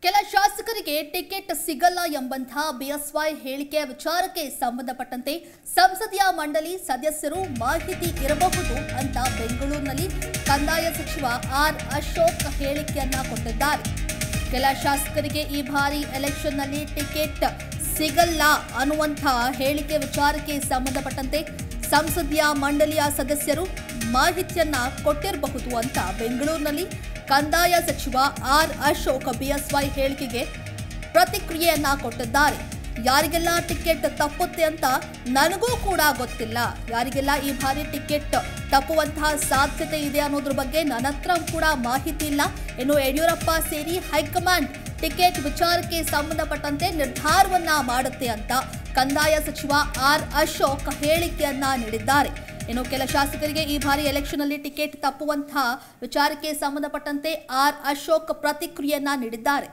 ಕೆಲ ಶಾಸಕರಿಗೆ ಟಿಕೆಟ್ ಸಿಗಲ್ಲ ಎಂಬಂತಹ ಬಿಎಸ್ವೈ ಹೇಳಿಕೆ ವಿಚಾರಕ್ಕೆ ಸಂಬಂಧಪಟ್ಟಂತೆ ಸಂಸದೀಯ ಮಂಡಳಿ ಸದಸ್ಯರು ಮಾಹಿತಿ ಇರಬಹುದು ಅಂತ ಬೆಂಗಳೂರಿನಲ್ಲಿ ಕಂದಾಯ ಸಚಿವ ಆರ್ ಅಶೋಕ್ ಹೇಳಿಕೆಯನ್ನ ಕೊಟ್ಟಿದ್ದಾರೆ ಕೆಲ ಶಾಸಕರಿಗೆ ಈ ಬಾರಿ ಎಲೆಕ್ಷನ್ನಲ್ಲಿ ಟಿಕೆಟ್ ಸಿಗಲ್ಲ ಅನ್ನುವಂಥ ಹೇಳಿಕೆ ವಿಚಾರಕ್ಕೆ ಸಂಬಂಧಪಟ್ಟಂತೆ ಸಂಸದೀಯ ಮಂಡಳಿಯ ಸದಸ್ಯರು ಮಾಹಿತಿಯನ್ನ ಕೊಟ್ಟಿರಬಹುದು ಅಂತ ಬೆಂಗಳೂರಿನಲ್ಲಿ ಕಂದಾಯ ಸಚಿವ ಆರ್ ಅಶೋಕ್ ಬಿಎಸ್ವೈ ಹೇಳಿಕೆಗೆ ಪ್ರತಿಕ್ರಿಯೆಯನ್ನ ಕೊಟ್ಟಿದ್ದಾರೆ ಯಾರಿಗೆಲ್ಲ ಟಿಕೆಟ್ ತಪ್ಪುತ್ತೆ ಅಂತ ನನಗೂ ಕೂಡ ಗೊತ್ತಿಲ್ಲ ಯಾರಿಗೆಲ್ಲ ಈ ಬಾರಿ ಟಿಕೆಟ್ ತಪ್ಪುವಂತಹ ಸಾಧ್ಯತೆ ಇದೆ ಅನ್ನೋದ್ರ ಬಗ್ಗೆ ನನ್ನ ಹತ್ರ ಕೂಡ ಮಾಹಿತಿ ಇಲ್ಲ ಇನ್ನು ಯಡಿಯೂರಪ್ಪ ಸೇರಿ ಹೈಕಮಾಂಡ್ ಟಿಕೆಟ್ ವಿಚಾರಕ್ಕೆ ಸಂಬಂಧಪಟ್ಟಂತೆ ನಿರ್ಧಾರವನ್ನ ಮಾಡುತ್ತೆ ಅಂತ ಕಂದಾಯ ಸಚಿವ ಆರ್ ಅಶೋಕ್ ಹೇಳಿಕೆಯನ್ನ ನೀಡಿದ್ದಾರೆ ಇನ್ನು ಕೆಲ ಶಾಸಕರಿಗೆ ಈ ಬಾರಿ ಎಲೆಕ್ಷನ್ ಅಲ್ಲಿ ಟಿಕೆಟ್ ತಪ್ಪುವಂತಹ ವಿಚಾರಕ್ಕೆ ಸಂಬಂಧಪಟ್ಟಂತೆ ಆರ್ ಅಶೋಕ್ ಪ್ರತಿಕ್ರಿಯೆಯನ್ನ ನೀಡಿದ್ದಾರೆ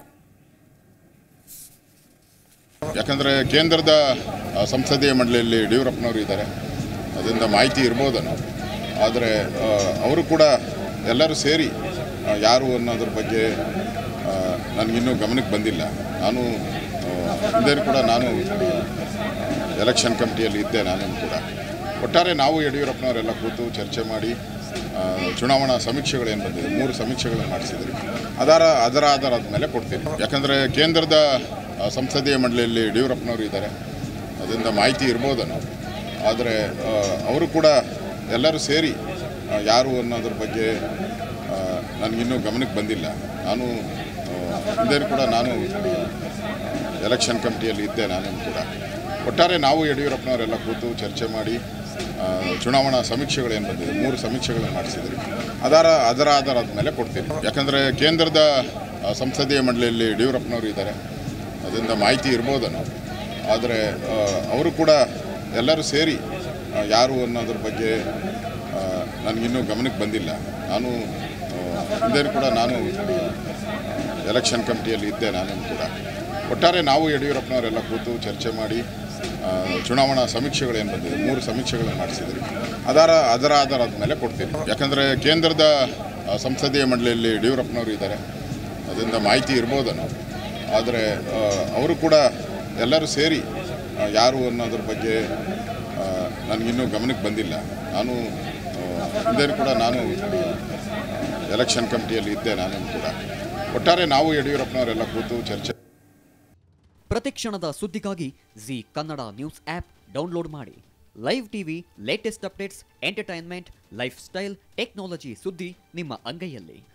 ಯಾಕಂದರೆ ಕೇಂದ್ರದ ಆ, ಸಂಸದೀಯ ಮಂಡಳಿಯಲ್ಲಿ ಯಡಿಯೂರಪ್ಪನವರು ಇದ್ದಾರೆ ಅದರಿಂದ ಮಾಹಿತಿ ಇರ್ಬೋದನ್ನು ಆದರೆ ಆ, ಅವರು ಕೂಡ ಎಲ್ಲರೂ ಸೇರಿ ಆ, ಯಾರು ಅನ್ನೋದ್ರ ಬಗ್ಗೆ ಆ, ನನಗಿನ್ನೂ ಗಮನಕ್ಕೆ ಬಂದಿಲ್ಲ ನಾನು ಆ, ಹಿಂದೆ ಕೂಡ ನಾನು ಎಲೆಕ್ಷನ್ ಕಮಿಟಿಯಲ್ಲಿ ಇದ್ದೆ ನಾನು ಕೂಡ ಒಟ್ಟಾರೆ ನಾವು ಯಡಿಯೂರಪ್ಪನವರೆಲ್ಲ ಕೂತು ಚರ್ಚೆ ಮಾಡಿ ಆ, ಚುನಾವಣಾ ಸಮೀಕ್ಷೆಗಳೇನು ಬಂದಿದೆ ಮೂರು ಸಮೀಕ್ಷೆಗಳನ್ನು ಮಾಡಿಸಿದ್ರಿ ಅದರ ಅದರ ಆಧಾರದ ಮೇಲೆ ಕೊಡ್ತೀನಿ ಯಾಕಂದರೆ ಕೇಂದ್ರದ ಆ, ಸಂಸದೀಯ ಮಂಡಳಿಯಲ್ಲಿ ಯಡಿಯೂರಪ್ಪನವರು ಇದ್ದಾರೆ ಅದರಿಂದ ಮಾಹಿತಿ ಇರ್ಬೋದನ್ನು ಆದರೆ ಆ, ಅವರು ಕೂಡ ಎಲ್ಲರೂ ಸೇರಿ ಆ, ಯಾರು ಅನ್ನೋದ್ರ ಬಗ್ಗೆ ಆ, ನನಗಿನ್ನೂ ಗಮನಕ್ಕೆ ಬಂದಿಲ್ಲ ನಾನು ಆ, ಹಿಂದೆ ಕೂಡ ನಾನು ಎಲೆಕ್ಷನ್ ಕಮಿಟಿಯಲ್ಲಿ ಇದ್ದೆ ನಾನು ಕೂಡ ಒಟ್ಟಾರೆ ನಾವು ಯಡಿಯೂರಪ್ಪನವರೆಲ್ಲ ಕೂತು ಚರ್ಚೆ ಮಾಡಿ ಆ, ಚುನಾವಣಾ ಸಮೀಕ್ಷೆಗಳೇನು ಬಂದಿದೆ ಮೂರು ಸಮೀಕ್ಷೆಗಳನ್ನು ಮಾಡಿಸಿದ್ರಿ ಅದರ ಅದರ ಆಧಾರದ ಮೇಲೆ ಕೊಡ್ತೀನಿ ಯಾಕಂದರೆ ಕೇಂದ್ರದ ಆ, ಸಂಸದೀಯ ಮಂಡಳಿಯಲ್ಲಿ ಯಡಿಯೂರಪ್ಪನವರು ಇದ್ದಾರೆ ಅದರಿಂದ ಮಾಹಿತಿ ಇರ್ಬೋದನ್ನು ಆದರೆ ಆ, ಅವರು ಕೂಡ ಎಲ್ಲರೂ ಸೇರಿ ಆ, ಯಾರು ಅನ್ನೋದ್ರ ಬಗ್ಗೆ ಆ, ನನಗಿನ್ನೂ ಗಮನಕ್ಕೆ ಬಂದಿಲ್ಲ ನಾನು ಆ, ಹಿಂದೆ ಕೂಡ ನಾನು ಎಲೆಕ್ಷನ್ ಕಮಿಟಿಯಲ್ಲಿ ಇದ್ದೆ ನಾನು ಕೂಡ ಒಟ್ಟಾರೆ ನಾವು ಯಡಿಯೂರಪ್ಪನವರೆಲ್ಲ ಕೂತು ಚರ್ಚೆ ಮಾಡಿ ಆ, ಚುನಾವಣಾ ಸಮೀಕ್ಷೆಗಳೇನು ಬಂದಿದೆ ಮೂರು ಸಮೀಕ್ಷೆಗಳನ್ನು ಮಾಡಿಸಿದ್ರಿ ಅದರ ಅದರ ಆಧಾರದ ಮೇಲೆ ಕೊಡ್ತೀನಿ ಯಾಕಂದರೆ ಕೇಂದ್ರದ ಆ, ಸಂಸದೀಯ ಮಂಡಳಿಯಲ್ಲಿ ಯಡಿಯೂರಪ್ಪನವರು ಇದ್ದಾರೆ ಅದರಿಂದ ಮಾಹಿತಿ ಇರ್ಬೋದನ್ನು ಆದರೆ ಆ, ಅವರು ಕೂಡ ಎಲ್ಲರೂ ಸೇರಿ ಆ, ಯಾರು ಅನ್ನೋದ್ರ ಬಗ್ಗೆ ಆ, ನನಗಿನ್ನೂ ಗಮನಕ್ಕೆ ಬಂದಿಲ್ಲ ನಾನು ಆ, ಹಿಂದೆ ಕೂಡ ನಾನು ಎಲೆಕ್ಷನ್ ಕಮಿಟಿಯಲ್ಲಿ ಇದ್ದೆ ನಾನು ಕೂಡ ಒಟ್ಟಾರೆ ನಾವು ಯಡಿಯೂರಪ್ಪನವರೆಲ್ಲ ಕೂತು ಚರ್ಚೆ ಪ್ರತಿಕ್ಷಣದ ಸುದ್ದಿಗಾಗಿ Zee Kannada news app download ಮಾಡಿ live TV latest updates entertainment lifestyle technology ಸುದ್ದಿ ನಿಮ್ಮ ಅಂಗೈಯಲ್ಲಿ